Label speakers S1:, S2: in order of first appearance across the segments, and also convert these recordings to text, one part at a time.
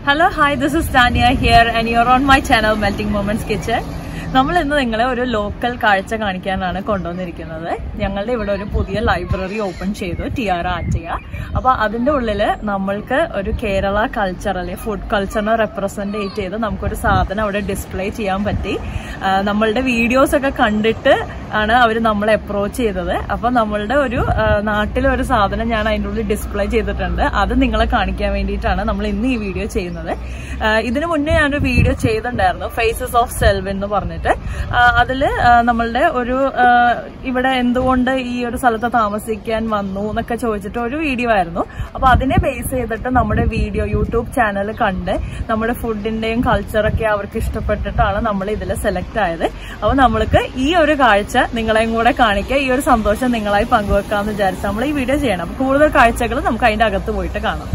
S1: hello hi this is Tania here and your on my channel melting moments kitchen നമ്മൾ ഇന്ന് നിങ്ങളെ ഒരു local കാഴ്ച കാണിക്കാനാണ് കൊണ്ടുവന്നിരിക്കുന്നത് ഞങ്ങളുടെ ഇവിടെ ഒരു പുതിയ ലൈബ്രറി ഓപ്പൺ ചെയ്തു ടി ആർ ആറ്റിയ അപ്പൊ അതിന്റെ ഉള്ളില് നമ്മൾക്ക് ഒരു കേരള കൾച്ചർ അല്ലെങ്കിൽ ഫുഡ് കൾച്ചറിനെ റെപ്രസെന്റ് ചെയ്ത് നമുക്കൊരു സാധനം അവിടെ ഡിസ്പ്ലേ ചെയ്യാൻ പറ്റി ആ, നമ്മളുടെ വീഡിയോസ് ഒക്കെ കണ്ടിട്ട് ആണ് അവർ നമ്മളെ അപ്രോച്ച് ചെയ്തത് അപ്പൊ നമ്മളുടെ ഒരു ആ, നാട്ടിലെ ഒരു സാധനം ഞാൻ അതിൻ്റെ ഉള്ളിൽ ഡിസ്പ്ലേ ചെയ്തിട്ടുണ്ട് അത് നിങ്ങളെ കാണിക്കാൻ വേണ്ടിയിട്ടാണ് നമ്മൾ ഇന്ന് ഈ വീഡിയോ ചെയ്യുന്നത് ആ, ഇതിനു മുന്നേ ഞാനൊരു വീഡിയോ ചെയ്തിട്ടുണ്ടായിരുന്നു ഫേസസ് ഓഫ് സെൽവ് എന്ന് പറഞ്ഞിട്ട് ആ, അതില് ആ, നമ്മളുടെ ഒരു ആ, ഇവിടെ എന്തുകൊണ്ട് ഈ ഒരു സ്ഥലത്ത് താമസിക്കാൻ വന്നു എന്നൊക്കെ ചോദിച്ചിട്ട് ഒരു വീഡിയോ ആയിരുന്നു അപ്പൊ അതിനെ ബേസ് ചെയ്തിട്ട് നമ്മുടെ വീഡിയോ യൂട്യൂബ് ചാനൽ കണ്ട് നമ്മുടെ ഫുഡിന്റെയും കൾച്ചറൊക്കെ അവർക്ക് ഇഷ്ടപ്പെട്ടിട്ടാണ് നമ്മൾ ഇതിൽ സെലക്ട് ആയത് അപ്പൊ നമ്മൾക്ക് ഈ ഒരു കാഴ്ച നിങ്ങളെയും കൂടെ കാണിക്കുക ഈ ഒരു സന്തോഷം നിങ്ങളായി പങ്കുവെക്കാന്ന് വിചാരിച്ച് നമ്മൾ ഈ വീഡിയോ ചെയ്യണം അപ്പൊ കൂടുതൽ കാഴ്ചകൾ നമുക്ക് അതിന്റെ അകത്ത് പോയിട്ട് കാണാം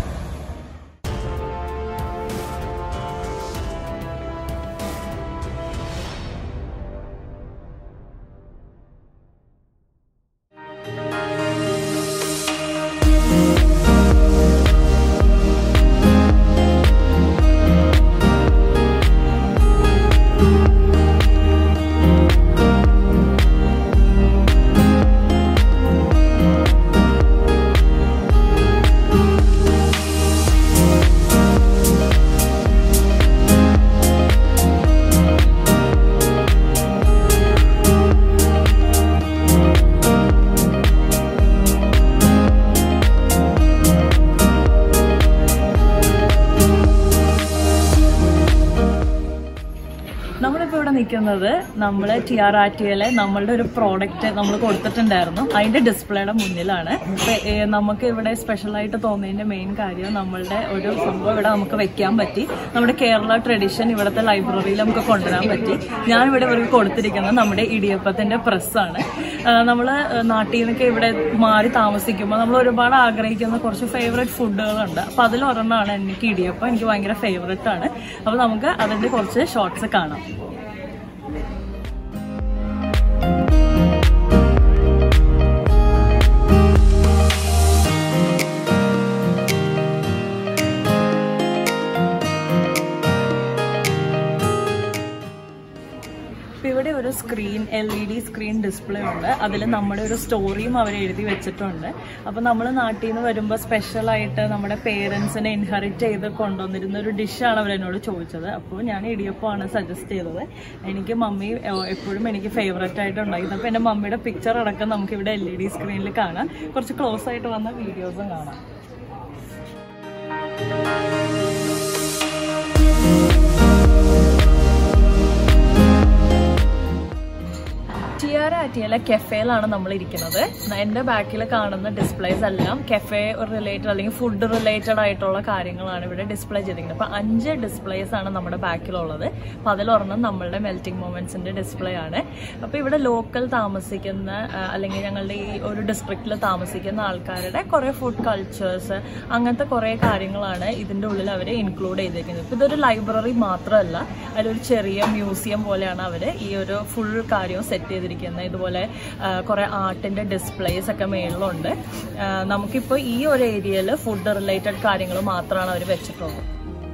S1: നമ്മളിപ്പോ ഇവിടെ നിൽക്കുന്നത് നമ്മള് ടി ആർ ആർ ടിയിലെ നമ്മളുടെ ഒരു പ്രോഡക്റ്റ് നമ്മൾ കൊടുത്തിട്ടുണ്ടായിരുന്നു അതിന്റെ ഡിസ്പ്ലേയുടെ മുന്നിലാണ് ഇപ്പൊ, ഏ, നമുക്ക് ഇവിടെ സ്പെഷ്യൽ ആയിട്ട് തോന്നിയതിന്റെ മെയിൻ കാര്യം നമ്മളുടെ ഒരു സംഭവം ഇവിടെ നമുക്ക് വെക്കാൻ പറ്റി നമ്മുടെ കേരള ട്രഡീഷൻ ഇവിടുത്തെ ലൈബ്രറിയിൽ നമുക്ക് കൊണ്ടുവരാൻ പറ്റി ഞാൻ ഇവിടെ ഇവർക്ക് കൊടുത്തിരിക്കുന്നത് നമ്മുടെ ഇടിയപ്പത്തിന്റെ പ്രസ്സാണ് നമ്മൾ നാട്ടിൽ നിന്നൊക്കെ ഇവിടെ മാറി താമസിക്കുമ്പോൾ നമ്മൾ ഒരുപാട് ആഗ്രഹിക്കുന്ന കുറച്ച് ഫേവറേറ്റ് ഫുഡുകളുണ്ട് അപ്പൊ അതിലൊരെണ്ണമാണ് എനിക്ക് ഇടിയപ്പം എനിക്ക് ഭയങ്കര ഫേവറേറ്റ് ആണ് അപ്പൊ നമുക്ക് അതിന്റെ കുറച്ച് ഷോർട്സ് കാണാം ഇപ്പൊ ഇവിടെ ഒരു screen L E D screen display ഉണ്ട് അതിൽ നമ്മുടെ ഒരു സ്റ്റോറിയും അവർ എഴുതി വെച്ചിട്ടുണ്ട് അപ്പൊ നമ്മൾ നാട്ടിൽ നിന്ന് വരുമ്പോൾ സ്പെഷ്യൽ ആയിട്ട് നമ്മുടെ പേരൻസിനെ ഇൻഹെറിറ്റ് ചെയ്ത് കൊണ്ടുവന്നിരുന്ന ഒരു ഡിഷാണ് അവർ എന്നോട് ചോദിച്ചത് അപ്പോൾ ഞാൻ ഇടിയപ്പമാണ് സജസ്റ്റ് ചെയ്തത് എനിക്ക് മമ്മി എ- എപ്പോഴും എനിക്ക് ഫേവറേറ്റ് ആയിട്ട് ഉണ്ടായിരുന്നു അപ്പോൾ എൻ്റെ മമ്മിയുടെ പിക്ചർ അടക്കം നമുക്ക് ഇവിടെ എൽ ഇ ഡി സ്ക്രീനിൽ കാണാം കുറച്ച് ക്ലോസ് ആയിട്ട് വന്ന വീഡിയോസും കാണാം ടിയാറ ആറ്റിയയിലെ കെഫേയിലാണ് നമ്മൾ ഇരിക്കുന്നത് എൻ്റെ ബാക്കിൽ കാണുന്ന ഡിസ്പ്ലേസ് എല്ലാം കെഫേ റിലേറ്റഡ് അല്ലെങ്കിൽ ഫുഡ് റിലേറ്റഡ് ആയിട്ടുള്ള കാര്യങ്ങളാണ് ഇവിടെ ഡിസ്പ്ലേ ചെയ്തിരിക്കുന്നത് അപ്പോൾ അഞ്ച് ഡിസ്പ്ലേസ് ആണ് നമ്മുടെ ബാക്കിലുള്ളത് അപ്പോൾ അതിലൊരെണ്ണം നമ്മളുടെ മെൽറ്റിംഗ് മൊമെന്റ്സിന്റെ ഡിസ്പ്ലേ ആണ് അപ്പോൾ ഇവിടെ ലോക്കൽ താമസിക്കുന്ന ആ, അല്ലെങ്കിൽ ഞങ്ങളുടെ ഈ ഒരു ഡിസ്ട്രിക്റ്റിൽ താമസിക്കുന്ന ആൾക്കാരുടെ കുറേ ഫുഡ് കൾച്ചേഴ്സ് അങ്ങനത്തെ കുറേ കാര്യങ്ങളാണ് ഇതിൻ്റെ ഉള്ളിൽ അവർ ഇൻക്ലൂഡ് ചെയ്തിരിക്കുന്നത് ഇപ്പോൾ ഇതൊരു ലൈബ്രറി മാത്രമല്ല അതിലൊരു ചെറിയ മ്യൂസിയം പോലെയാണ് അവർ ഈ ഒരു ഫുൾ കാര്യവും സെറ്റ് ചെയ്തിരിക്കുന്നത് ഇതുപോലെ ആ, കുറേ ആർട്ടിന്റെ ഡിസ്പ്ലേസ് ഒക്കെ മേളിലുണ്ട് ആ, നമുക്കിപ്പോൾ ഈ ഒരു ഏരിയയിൽ ഫുഡ് റിലേറ്റഡ് കാര്യങ്ങൾ മാത്രമാണ് അവർ വെച്ചിട്ടുള്ളത്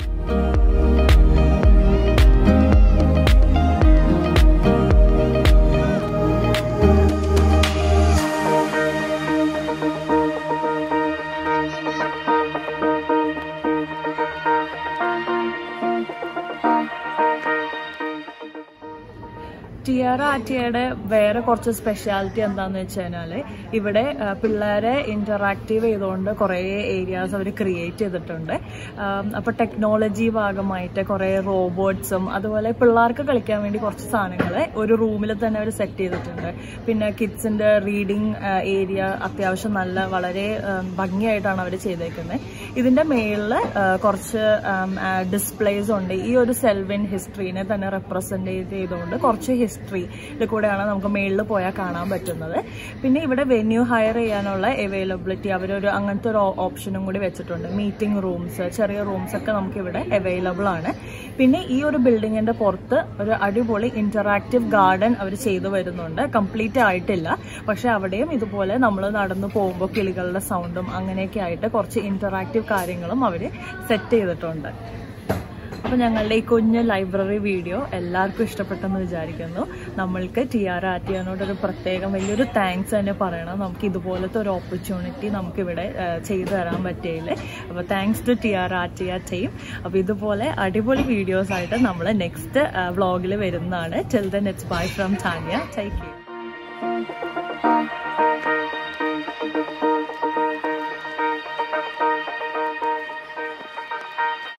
S1: ടിയാറ ആറ്റിയയുടെ വേറെ കുറച്ച് സ്പെഷ്യാലിറ്റി എന്താന്ന് വെച്ച് കഴിഞ്ഞാല് ഇവിടെ ആ, പിള്ളേരെ ഇന്ററാക്റ്റീവ് ചെയ്തുകൊണ്ട് കുറേ ഏരിയാസ് അവർ ക്രിയേറ്റ് ചെയ്തിട്ടുണ്ട് ആം, അപ്പൊ ടെക്നോളജി ഭാഗമായിട്ട് കുറേ റോബോട്ട്സും അതുപോലെ പിള്ളേർക്ക് കളിക്കാൻ വേണ്ടി കുറച്ച് സാധനങ്ങൾ ഒരു റൂമിൽ തന്നെ അവർ സെറ്റ് ചെയ്തിട്ടുണ്ട് പിന്നെ കിഡ്സിന്റെ റീഡിംഗ് ഏരിയ അത്യാവശ്യം നല്ല വളരെ ആം, ഭംഗിയായിട്ടാണ് അവർ ചെയ്തേക്കുന്നത് ഇതിന്റെ മേളിൽ കുറച്ച് ഡിസ്പ്ലേസ് ഉണ്ട് ഈ ഒരു സെൽവിൻ ഹിസ്റ്ററിനെ തന്നെ റെപ്രസെന്റ് ചെയ്തുകൊണ്ട് കുറച്ച് ഹിസ്റ്ററി കൂടെയാണ് നമുക്ക് മേളിൽ പോയാൽ കാണാൻ പറ്റുന്നത് പിന്നെ ഇവിടെ വെന്യൂ ഹയർ ചെയ്യാനുള്ള അവൈലബിലിറ്റി അവരൊരു അങ്ങനത്തെ ഒരു ഓപ്ഷനും കൂടി വെച്ചിട്ടുണ്ട് മീറ്റിംഗ് റൂംസ് ചെറിയ റൂംസ് ഒക്കെ നമുക്ക് ഇവിടെ അവൈലബിൾ ആണ് പിന്നെ ഈ ഒരു ബിൽഡിങ്ങിന്റെ പുറത്ത് ഒരു അടിപൊളി ഇന്ററാക്റ്റീവ് ഗാർഡൻ അവർ ചെയ്തു വരുന്നുണ്ട് കംപ്ലീറ്റ് ആയിട്ടില്ല പക്ഷെ അവിടെയും ഇതുപോലെ നമ്മൾ നടന്നു പോകുമ്പോൾ കിളികളുടെ സൗണ്ടും അങ്ങനെയൊക്കെ ആയിട്ട് കുറച്ച് ഇന്ററാക്റ്റീവ് കാര്യങ്ങളും അവർ സെറ്റ് ചെയ്തിട്ടുണ്ട് അപ്പോൾ ഞങ്ങളുടെ ഈ കുഞ്ഞ് ലൈബ്രറി വീഡിയോ എല്ലാവർക്കും ഇഷ്ടപ്പെട്ടെന്ന് വിചാരിക്കുന്നു നമ്മൾക്ക് ടി ആർ ആറ്റിയാനോട് ഒരു പ്രത്യേകം വലിയൊരു താങ്ക്സ് തന്നെ പറയണം നമുക്ക് ഇതുപോലത്തെ ഒരു ഓപ്പർച്യൂണിറ്റി നമുക്കിവിടെ ആ, ചെയ്തു തരാൻ പറ്റിയതിൽ അപ്പോൾ താങ്ക്സ് ടു ടി ആർ ആറ്റിയ ടീം അപ്പോൾ ഇതുപോലെ അടിപൊളി വീഡിയോസ് ആയിട്ട് നമ്മൾ നെക്സ്റ്റ് വ്ളോഗിൽ വരുന്നതാണ് till then it's bye from Tania take U